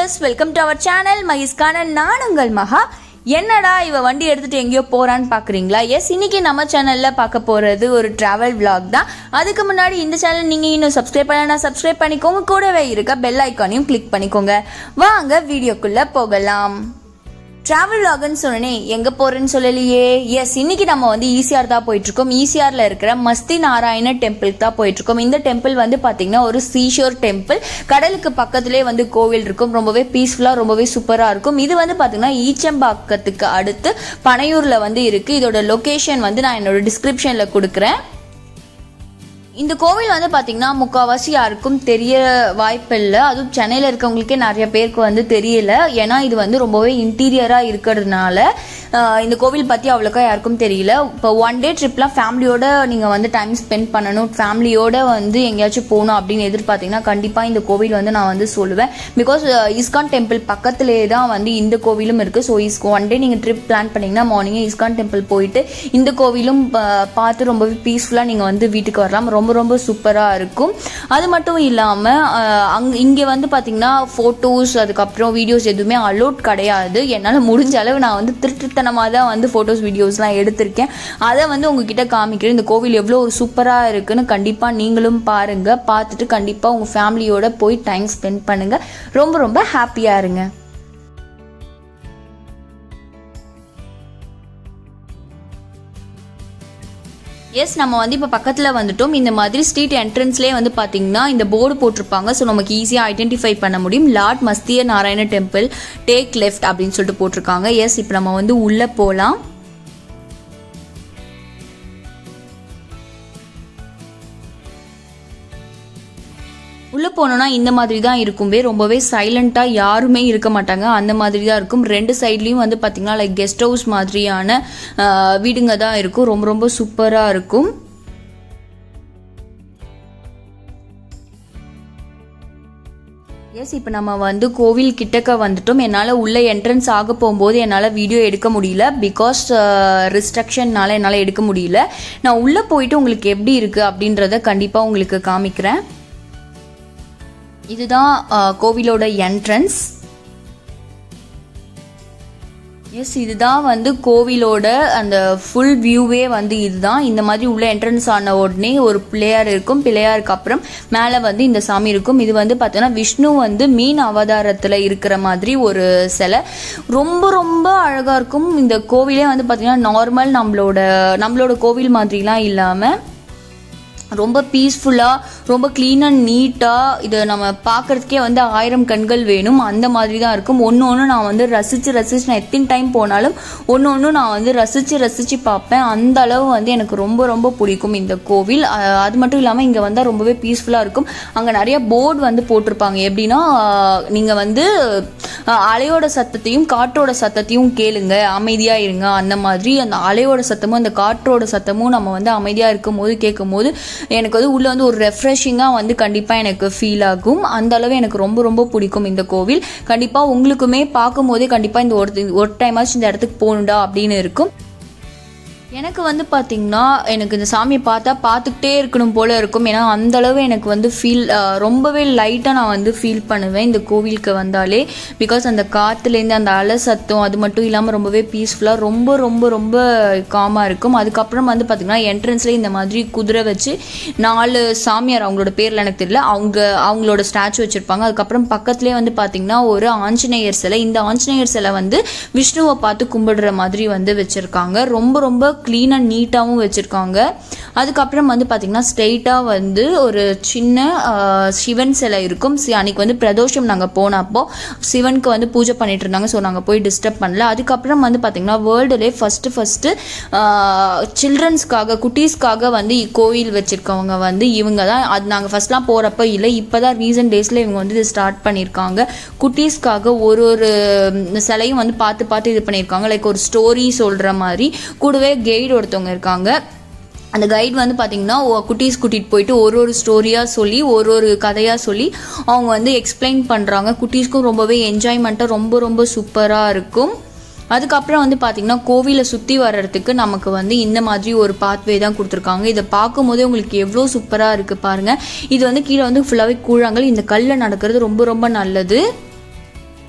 viewers welcome to our channel மகிஸ்கான நான் உங்கள் மகா என்னடா இவ வண்டி எடுத்துட்டு எங்கேயோ போறான்னு பாக்குறீங்களா எஸ் இன்னைக்கு நம்ம சேனல்ல பார்க்க போறது ஒரு டிராவல் vlog தான் அதுக்கு முன்னாடி இந்த சேனல் நீங்க இன்னும் சப்ஸ்கிரைப் பண்ணலனா சப்ஸ்கிரைப் பண்ணிக்கோங்க கூடவே இருக்க பெல் ஐக்கானையும் கிளிக் பண்ணிக்கோங்க வாங்க வீடியோக்குள்ள போகலாம் டிராவல் லாகுன்னு சொன்னே எங்க போறேன்னு சொல்லலையே எஸ் இன்னைக்கு நம்ம வந்து ஈசிஆர் தான் போயிட்டு இருக்கோம் ஈசிஆர்ல இருக்கிற மஸ்தி நாராயண டெம்பிளுக்கு தான் போயிட்டு இருக்கோம் இந்த டெம்பிள் வந்து பாத்தீங்கன்னா ஒரு சீஷோர் டெம்பிள் கடலுக்கு பக்கத்திலே வந்து கோவில் இருக்கும் ரொம்பவே பீஸ்ஃபுல்லா ரொம்பவே சூப்பரா இருக்கும் இது வந்து பாத்தீங்கன்னா ஈச்சம்பாக்கத்துக்கு அடுத்து பனையூர்ல வந்து இருக்கு இதோட லொகேஷன் வந்து நான் என்னோட டிஸ்கிரிப்ஷன்ல கொடுக்குறேன் இந்த கோவில் வந்து பாத்தீங்கன்னா முக்கால்வாசி யாருக்கும் தெரிய வாய்ப்பில்லை அதுவும் சென்னையில் இருக்கவங்களுக்கே நிறைய பேருக்கு வந்து தெரியல ஏன்னா இது வந்து ரொம்பவே இன்டீரியராக இருக்கிறதுனால ஆஹ், இந்த கோவில் பற்றி அவ்வளோக்கா யாருக்கும் தெரியல இப்போ ஒன் டே ட்ரிப்லாம் ஃபேமிலியோட நீங்கள் வந்து டைம் ஸ்பெண்ட் பண்ணணும் ஃபேமிலியோட வந்து எங்கேயாச்சும் போகணும் அப்படின்னு எதிர்பார்த்தீங்கன்னா கண்டிப்பாக இந்த கோவில் வந்து நான் வந்து சொல்லுவேன் பிகாஸ் இஸ்கான் டெம்பிள் பக்கத்துலேயே தான் வந்து இந்த கோவிலும் இருக்குது ஸோ இஸ் ஒன் டே நீங்கள் ட்ரிப் பிளான் பண்ணீங்கன்னா மார்னிங்கே இஸ்கான் டெம்பிள் போயிட்டு இந்த கோவிலும் பா- பார்த்து ரொம்பவே பீஸ்ஃபுல்லாக நீங்கள் வந்து வீட்டுக்கு வரலாம் ரொம்ப ரொம்ப சூப்பராக இருக்கும் அது மட்டும் இல்லாமல் அங் இங்கே வந்து பார்த்தீங்கன்னா ஃபோட்டோஸ் அதுக்கப்புறம் வீடியோஸ் எதுவுமே அலோட் கிடையாது என்னால் முடிஞ்ச அளவு நான் வந்து திருட்டுத்தனமாக தான் வந்து ஃபோட்டோஸ் வீடியோஸ்லாம் எடுத்திருக்கேன் அதை வந்து உங்ககிட்ட காமிக்கிறேன் இந்த கோவில் எவ்வளோ ஒரு சூப்பராக இருக்குன்னு கண்டிப்பாக நீங்களும் பாருங்கள் பார்த்துட்டு கண்டிப்பாக உங்கள் ஃபேமிலியோட போய் டைம் ஸ்பெண்ட் பண்ணுங்கள் ரொம்ப ரொம்ப ஹாப்பியாக இருங்க எஸ் நம்ம வந்து இப்போ பக்கத்தில் வந்துட்டோம் இந்த மாதிரி ஸ்ட்ரீட் என்ட்ரன்ஸ்லேயே வந்து பார்த்தீங்கன்னா இந்த போர்டு போட்டிருப்பாங்க ஸோ நமக்கு ஈஸியாக ஐடென்டிஃபை பண்ண முடியும் லார்ட் மஸ்திய நாராயண டெம்பிள் டேக் லெஃப்ட் அப்படின்னு சொல்லிட்டு போட்டிருக்காங்க எஸ் இப்போ நம்ம வந்து உள்ளே போகலாம் உள்ளே போனோம்னா இந்த மாதிரி தான் இருக்கும்பே ரொம்பவே சைலண்ட்டாக யாருமே இருக்க மாட்டாங்க அந்த மாதிரி தான் இருக்கும் ரெண்டு சைட்லேயும் வந்து பார்த்திங்கன்னா லைக் கெஸ்ட் ஹவுஸ் மாதிரியான ஆஹ், வீடுங்க தான் இருக்கும் ரொம்ப ரொம்ப சூப்பராக இருக்கும் எஸ் இப்போ நம்ம வந்து கோவில் கிட்டக்க வந்துட்டோம் என்னால் உள்ள என்ட்ரன்ஸ் ஆக போகும்போது என்னால் வீடியோ எடுக்க முடியல பிகாஸ் ரிஸ்ட்ரக்ஷன்னால என்னால் எடுக்க முடியல நான் உள்ளே போயிட்டு உங்களுக்கு எப்படி இருக்குது அப்படின்றத கண்டிப்பாக உங்களுக்கு காமிக்கிறேன் இதுதான் அஹ், கோவிலோட என்ட்ரன்ஸ் எஸ் இதுதான் வந்து கோவிலோட அந்த ஃபுல் வியூவே வந்து இதுதான் இந்த மாதிரி உள்ள என்ட்ரன்ஸ் ஆன உடனே ஒரு பிள்ளையார் இருக்கும் பிள்ளையாருக்கு அப்புறம் மேலே வந்து இந்த சாமி இருக்கும் இது வந்து பார்த்தோன்னா விஷ்ணு வந்து மீன் அவதாரத்தில் இருக்கிற மாதிரி ஒரு சிலை ரொம்ப ரொம்ப அழகாக இருக்கும் இந்த கோவிலே வந்து பார்த்தீங்கன்னா நார்மல் நம்மளோட நம்மளோட கோவில் மாதிரிலாம் இல்லாமல் ரொம்ப பீஸ்ஃபுல்லாக ரொம்ப க்ளீன் அண்ட் நீட்டாக இதை நம்ம பார்க்கறதுக்கே வந்து ஆயிரம் கண்கள் வேணும் அந்த மாதிரி தான் இருக்கும் ஒன்று ஒன்று நான் வந்து ரசித்து ரசித்து நான் எத்தனை டைம் போனாலும் ஒன்று ஒன்று நான் வந்து ரசித்து ரசித்து பார்ப்பேன் அந்த அளவு வந்து எனக்கு ரொம்ப ரொம்ப பிடிக்கும் இந்த கோவில் அஹ் அது மட்டும் இல்லாமல் இங்கே வந்தால் ரொம்பவே பீஸ்ஃபுல்லாக இருக்கும் அங்கே நிறைய போர்டு வந்து போட்டிருப்பாங்க எப்படின்னா நீங்கள் வந்து அஹ் அலையோட சத்தத்தையும் காற்றோட சத்தத்தையும் கேளுங்க அமைதியாக இருங்க அந்த மாதிரி அந்த அலையோட சத்தமும் அந்த காற்றோட சத்தமும் நம்ம வந்து அமைதியாக இருக்கும் போது கேட்கும் போது எனக்கு வந்து உள்ள வந்து ஒரு ரெஃப்ரெஷிங்காக வந்து கண்டிப்பாக எனக்கு ஃபீல் ஆகும் அந்த அளவு எனக்கு ரொம்ப ரொம்ப பிடிக்கும் இந்த கோவில் கண்டிப்பாக உங்களுக்குமே பார்க்கும் போதே கண்டிப்பாக இந்த ஒரு ஒரு டைமாச்சும் இந்த இடத்துக்கு போகணுண்டா அப்படின்னு இருக்கும் எனக்கு வந்து பாத்தீங்கன்னா எனக்கு இந்த சாமியை பார்த்தா பார்த்துக்கிட்டே இருக்கணும் போல இருக்கும் ஏன்னா அந்த அளவு எனக்கு வந்து ஃபீல் ரொம்பவே லைட்டாக நான் வந்து ஃபீல் பண்ணுவேன் இந்த கோவிலுக்கு வந்தாலே பிகாஸ் அந்த காற்றுலேருந்து அந்த அலை சத்தம் அது மட்டும் இல்லாமல் ரொம்பவே பீஸ்ஃபுல்லாக ரொம்ப ரொம்ப ரொம்ப காமாக இருக்கும் அதுக்கப்புறம் வந்து பார்த்திங்கன்னா என்ட்ரன்ஸ்லேயே இந்த மாதிரி குதிரை வச்சு நாலு சாமியார் அவங்களோட பேரில் எனக்கு தெரியல அவங்க அவங்களோட ஸ்டாச்சு வச்சுருப்பாங்க அதுக்கப்புறம் பக்கத்துலேயே வந்து பார்த்திங்கன்னா ஒரு ஆஞ்சநேயர் சிலை இந்த ஆஞ்சநேயர் சிலை வந்து விஷ்ணுவை பார்த்து கும்பிடுற மாதிரி வந்து வச்சுருக்காங்க ரொம்ப ரொம்ப க்ளீன் அண்ட் நீட்டாகவும் வச்சுருக்காங்க அதுக்கப்புறம் வந்து பார்த்திங்கன்னா ஸ்ட்ரெயிட்டாக வந்து ஒரு சின்ன ஆஹ், சிவன் சிலை இருக்கும் சி- அன்னைக்கு வந்து பிரதோஷம் நாங்கள் போனப்போ சிவனுக்கு வந்து பூஜை பண்ணிட்டு இருந்தாங்க ஸோ நாங்கள் போய் டிஸ்டர்ப் பண்ணல அதுக்கப்புறம் வந்து பார்த்திங்கன்னா வேர்ல்டுலே ஃபஸ்ட்டு ஃபஸ்ட்டு சில்ட்ரன்ஸ்க்காக குட்டீஸ்க்காக வந்து இ- கோயில் வச்சுருக்கவங்க வந்து இவங்க தான் அது நாங்கள் ஃபஸ்ட்லாம் போகிறப்ப இல்லை இப்போ தான் ரீசன்ட் டேஸில் இவங்க வந்து இது ஸ்டார்ட் பண்ணியிருக்காங்க குட்டீஸ்க்காக ஒரு ஒரு ம், சிலையும் வந்து பார்த்து பார்த்து இது பண்ணியிருக்காங்க லைக் ஒரு ஸ்டோரி சொல்கிற மாதிரி கூடவே கைடு ஒருத்தவங்க இருக்காங்க அந்த கைட் வந்து பார்த்தீங்கன்னா ஒ- குட்டீஸ் கூட்டிகிட்டு போயிட்டு ஒரு ஒரு ஸ்டோரியாக சொல்லி ஒரு ஒரு கதையாக சொல்லி அவங்க வந்து எக்ஸ்பிளைன் பண்ணுறாங்க குட்டீஸ்க்கும் ரொம்பவே என்ஜாய்மெண்ட்டாக ரொம்ப ரொம்ப சூப்பராக இருக்கும் அதுக்கப்புறம் வந்து பார்த்தீங்கன்னா கோவிலை சுற்றி வர்றதுக்கு நமக்கு வந்து இந்த மாதிரி ஒரு பாத்வே தான் கொடுத்துருக்காங்க இதை பார்க்கும்போதே உங்களுக்கு எவ்வளோ சூப்பராக இருக்குது பாருங்கள் இது வந்து கீழே வந்து ஃபுல்லாகவே கூழாங்கல் இந்த கல்லில் நடக்கிறது ரொம்ப ரொம்ப நல்லது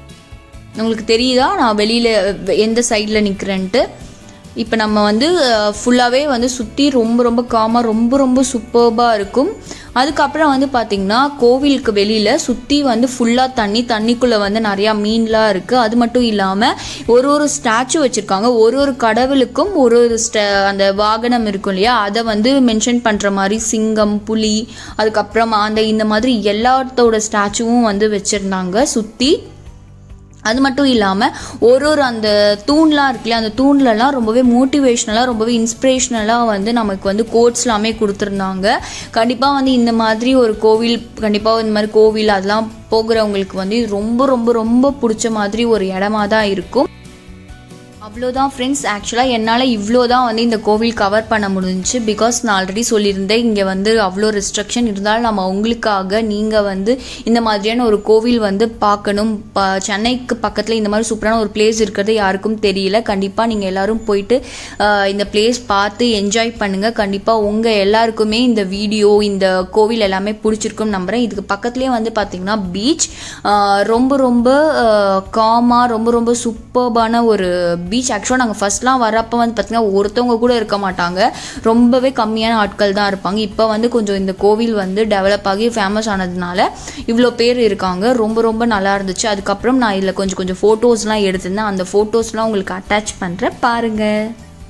உங்களுக்கு தெரியுதா நான் வெளியில் எந்த சைடில் நிற்கிறேன்ட்டு இப்போ நம்ம வந்து ஃபுல்லாகவே வந்து சுற்றி ரொம்ப ரொம்ப காமாக ரொம்ப ரொம்ப சூப்பர்பாக இருக்கும் அதுக்கப்புறம் வந்து பார்த்திங்கன்னா கோவிலுக்கு வெளியில் சுற்றி வந்து ஃபுல்லாக தண்ணி தண்ணிக்குள்ளே வந்து நிறையா மீன்லாம் இருக்குது அது மட்டும் இல்லாமல் ஒரு ஒரு ஸ்டாச்சு வச்சுருக்காங்க ஒரு ஒரு கடவுளுக்கும் ஒரு ஒரு ஸ்ட அந்த வாகனம் இருக்கும் இல்லையா அதை வந்து மென்ஷன் பண்ணுற மாதிரி சிங்கம் புலி அதுக்கப்புறம் அந்த இந்த மாதிரி எல்லாத்தோட ஸ்டாச்சுவும் வந்து வச்சுருந்தாங்க சுற்றி அது மட்டும் இல்லாமல் ஒரு ஒரு அந்த தூண்லாம் இருக்குல்லையா அந்த தூண்லலாம் ரொம்பவே மோட்டிவேஷ்னலாக ரொம்பவே இன்ஸ்பிரேஷ்னலாக வந்து நமக்கு வந்து கோட்ஸ் எல்லாமே கொடுத்துருந்தாங்க கண்டிப்பாக வந்து இந்த மாதிரி ஒரு கோவில் கண்டிப்பாக இந்த மாதிரி கோவில் அதெல்லாம் போகிறவங்களுக்கு வந்து இது ரொம்ப ரொம்ப ரொம்ப பிடிச்ச மாதிரி ஒரு இடமா தான் இருக்கும் அவ்வளோதான் ஃப்ரெண்ட்ஸ் ஆக்சுவலாக என்னால் இவ்வளோ தான் வந்து இந்த கோவில் கவர் பண்ண முடிஞ்சுச்சு பிகாஸ் நான் ஆல்ரெடி சொல்லியிருந்தேன் இங்கே வந்து அவ்வளோ ரெஸ்ட்ரிக்ஷன் இருந்தாலும் நம்ம உங்களுக்காக நீங்கள் வந்து இந்த மாதிரியான ஒரு கோவில் வந்து பார்க்கணும் ப சென்னைக்கு பக்கத்தில் இந்த மாதிரி சூப்பரான ஒரு பிளேஸ் இருக்கிறது யாருக்கும் தெரியல கண்டிப்பாக நீங்கள் எல்லாரும் போயிட்டு ஆஹ், இந்த பிளேஸ் பார்த்து என்ஜாய் பண்ணுங்கள் கண்டிப்பாக உங்கள் எல்லாருக்குமே இந்த வீடியோ இந்த கோவில் எல்லாமே பிடிச்சிருக்கும்னு நம்புகிறேன் இதுக்கு பக்கத்துலேயே வந்து பார்த்தீங்கன்னா பீச் ரொம்ப ரொம்ப காமாக ரொம்ப ரொம்ப சூப்பர்பான ஒரு பீச் ஆக்சுவலாக நாங்கள் ஃபர்ஸ்ட்லாம் வரப்போ வந்து பார்த்தீங்கன்னா ஒருத்தவங்க கூட இருக்க மாட்டாங்க ரொம்பவே கம்மியான ஆட்கள் தான் இருப்பாங்க இப்போ வந்து கொஞ்சம் இந்த கோவில் வந்து டெவலப் ஆகி ஃபேமஸ் ஆனதுனால இவ்வளோ பேர் இருக்காங்க ரொம்ப ரொம்ப நல்லா இருந்துச்சு அதுக்கப்புறம் நான் இதில் கொஞ்சம் கொஞ்சம் ஃபோட்டோஸ்லாம் எடுத்திருந்தேன் அந்த ஃபோட்டோஸ்லாம் உங்களுக்கு அட்டாச் பண்ணுறேன் பாருங்கள்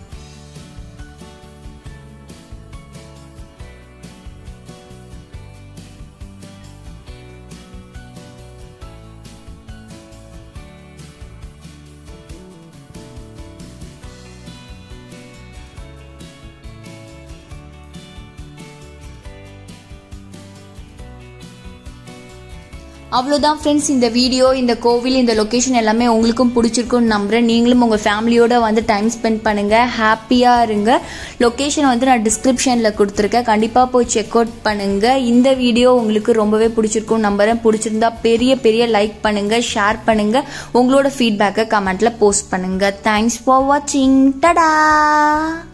அவ்வளோதான் ஃப்ரெண்ட்ஸ் இந்த வீடியோ இந்த கோவில் இந்த லொக்கேஷன் எல்லாமே உங்களுக்கும் பிடிச்சிருக்கும்னு நம்புகிறேன் நீங்களும் உங்கள் ஃபேமிலியோட வந்து டைம் ஸ்பெண்ட் பண்ணுங்கள் ஹாப்பியாக இருங்க லொக்கேஷன் வந்து நான் டிஸ்கிரிப்ஷனில் கொடுத்துருக்கேன் கண்டிப்பாக போய் செக் அவுட் பண்ணுங்கள் இந்த வீடியோ உங்களுக்கு ரொம்பவே பிடிச்சிருக்கும்னு நம்புகிறேன் பிடிச்சிருந்தா பெரிய பெரிய லைக் பண்ணுங்கள் ஷேர் பண்ணுங்கள் உங்களோட ஃபீட்பேக்கை கமெண்ட்டில் போஸ்ட் பண்ணுங்கள் தேங்க்ஸ் ஃபார் வாட்சிங் டடா